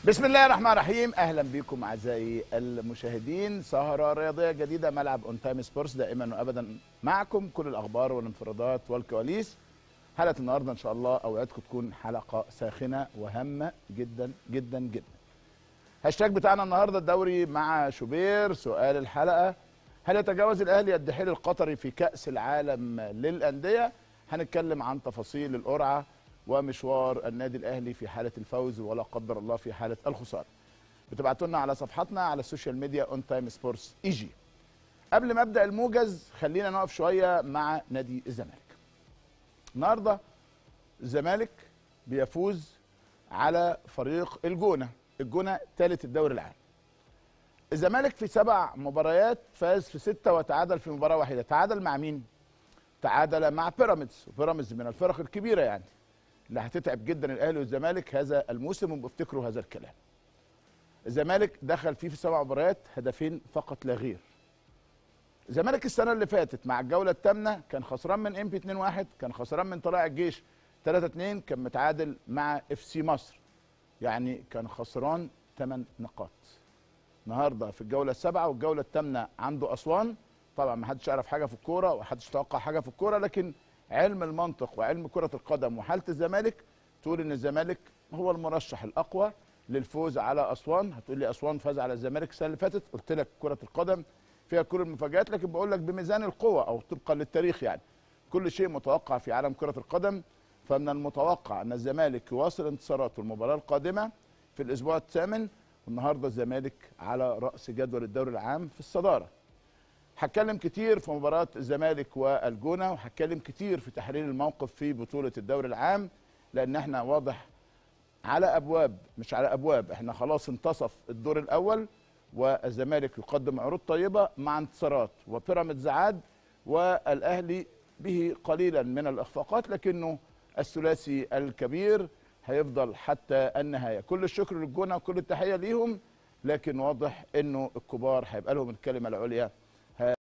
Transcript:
بسم الله الرحمن الرحيم اهلا بكم اعزائي المشاهدين سهره رياضيه جديده ملعب اون تايم سبورتس دائما وابدا معكم كل الاخبار والانفرادات والكواليس حلقه النهارده ان شاء الله اوعدكم تكون حلقه ساخنه وهامه جدا جدا جدا هاشتاج بتاعنا النهارده الدوري مع شوبير سؤال الحلقه هل يتجاوز الاهلي الدحيل القطري في كاس العالم للانديه هنتكلم عن تفاصيل القرعه ومشوار النادي الاهلي في حاله الفوز ولا قدر الله في حاله الخساره بتبعتوا لنا على صفحاتنا على السوشيال ميديا اون تايم سبورتس اي جي قبل ما ابدا الموجز خلينا نقف شويه مع نادي الزمالك النهارده الزمالك بيفوز على فريق الجونه الجونه ثالث الدوري العام الزمالك في سبع مباريات فاز في سته وتعادل في مباراه واحده تعادل مع مين تعادل مع بيراميدز وبيراميدز من الفرق الكبيره يعني اللي هتتعب جدا الاهلي والزمالك هذا الموسم وبيفتكروا هذا الكلام الزمالك دخل فيه في سبع مباريات هدفين فقط لا غير الزمالك السنه اللي فاتت مع الجوله الثامنه كان خسران من ام بي 2-1 كان خسران من طلائع الجيش 3-2 كان متعادل مع اف سي مصر يعني كان خسران 8 نقاط النهارده في الجوله السابعه والجوله الثامنه عنده اسوان طبعا ما حدش يعرف حاجه في الكوره ومحدش يتوقع حاجه في الكوره لكن علم المنطق وعلم كره القدم وحاله الزمالك تقول ان الزمالك هو المرشح الاقوى للفوز على اسوان هتقول لي اسوان فاز على الزمالك السنه اللي فاتت قلت لك كره القدم فيها كل المفاجات لكن بقول لك بميزان القوه او طبقا للتاريخ يعني كل شيء متوقع في عالم كره القدم فمن المتوقع ان الزمالك يواصل انتصاراته المباراه القادمه في الاسبوع الثامن والنهارده الزمالك على راس جدول الدوري العام في الصداره هتكلم كتير في مباراة الزمالك والجونة وهتكلم كتير في تحليل الموقف في بطولة الدوري العام لأن احنا واضح على أبواب مش على أبواب احنا خلاص انتصف الدور الأول والزمالك يقدم عروض طيبة مع انتصارات وبيراميدز عاد والأهلي به قليلا من الإخفاقات لكنه الثلاثي الكبير هيفضل حتى النهاية كل الشكر للجونة وكل التحية ليهم لكن واضح انه الكبار هيبقى لهم الكلمة العليا